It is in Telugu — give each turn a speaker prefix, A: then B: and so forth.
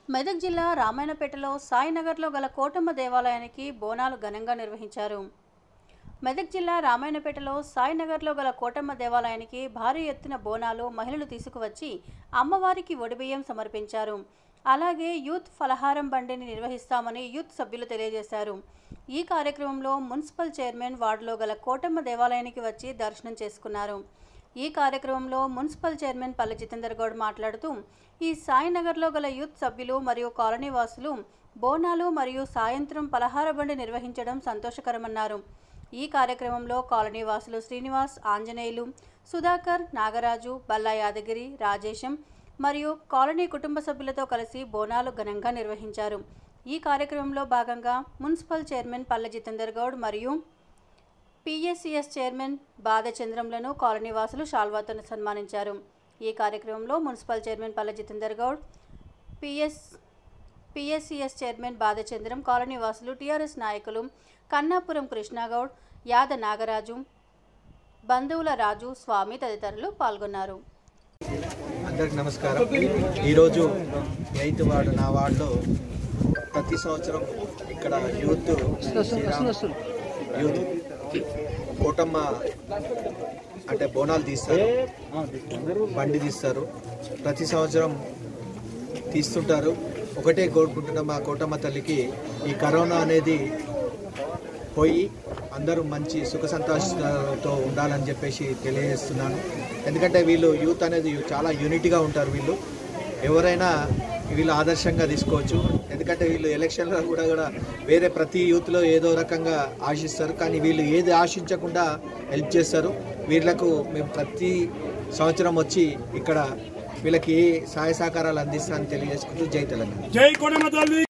A: మెదక్ జిల్లా రామాయణపేటలో సాయినగర్లో గల కోటమ్మ దేవాలయానికి బోనాలు ఘనంగా నిర్వహించారు మెదక్ జిల్లా రామాయణపేటలో సాయినగర్లో గల కోటమ్మ దేవాలయానికి భారీ ఎత్తున బోనాలు మహిళలు తీసుకువచ్చి అమ్మవారికి ఒడిబియ్యం సమర్పించారు అలాగే యూత్ ఫలహారం బండిని నిర్వహిస్తామని యూత్ సభ్యులు తెలియజేశారు ఈ కార్యక్రమంలో మున్సిపల్ చైర్మన్ వార్డులో గల కోటమ్మ దేవాలయానికి వచ్చి దర్శనం చేసుకున్నారు ఈ కార్యక్రమంలో మున్సిపల్ చైర్మన్ పల్లె జితేందర్ గౌడ్ మాట్లాడుతూ ఈ సాయినగర్లో గల యూత్ సభ్యులు మరియు కాలనీ వాసులు బోనాలు మరియు సాయంత్రం పలహార బండి నిర్వహించడం సంతోషకరమన్నారు ఈ కార్యక్రమంలో కాలనీ వాసులు శ్రీనివాస్ ఆంజనేయులు సుధాకర్ నాగరాజు బల్లా యాదగిరి రాజేశం మరియు కాలనీ కుటుంబ సభ్యులతో కలిసి బోనాలు ఘనంగా నిర్వహించారు ఈ కార్యక్రమంలో భాగంగా మున్సిపల్ చైర్మన్ పల్లె జితేందర్ గౌడ్ మరియు పిఎస్సిఎస్ చైర్మన్ బాధచంద్రంలను కాలనీ వాసులు షాల్వాతో సన్మానించారు ఈ కార్యక్రమంలో municipal chairman Palle Jitender Goud PS PSCS chairman Badhachandram colony వాసులు టీఆర్ఎస్ నాయకులు కన్నాపురం కృష్ణాగౌడ్ యాద నాగరాజు బంధువుల రాజు స్వామి తదితరులు పాల్గొన్నారు
B: అందరికి నమస్కారం ఈరోజు ఎయిత్ వార్డు నా వార్డులో ప్రతి సంవత్సరం ఇక్కడ యూత్ యూత్ కోటమ్మ అంటే బోనాలు తీస్తారు బండి తీస్తారు ప్రతి సంవత్సరం తీస్తుంటారు ఒకటే కోరుకుంటున్న మా కోటమ్మ తల్లికి ఈ కరోనా అనేది పోయి అందరూ మంచి సుఖ సంతోషాలతో ఉండాలని చెప్పేసి తెలియజేస్తున్నాను ఎందుకంటే వీళ్ళు యూత్ అనేది చాలా యూనిటీగా ఉంటారు వీళ్ళు ఎవరైనా వీళ్ళు ఆదర్శంగా తీసుకోవచ్చు ఎందుకంటే వీళ్ళు ఎలక్షన్లో కూడా కూడా వేరే ప్రతి యూత్లో ఏదో రకంగా ఆశిస్తారు కానీ వీళ్ళు ఏది ఆశించకుండా హెల్ప్ చేస్తారు వీళ్ళకు మేము ప్రతి సంవత్సరం వచ్చి ఇక్కడ వీళ్ళకి ఏ సహాయ సహకారాలు అందిస్తామని తెలియజేసుకుంటూ జై తెలంగాణ
C: జై కొడమ తల్లి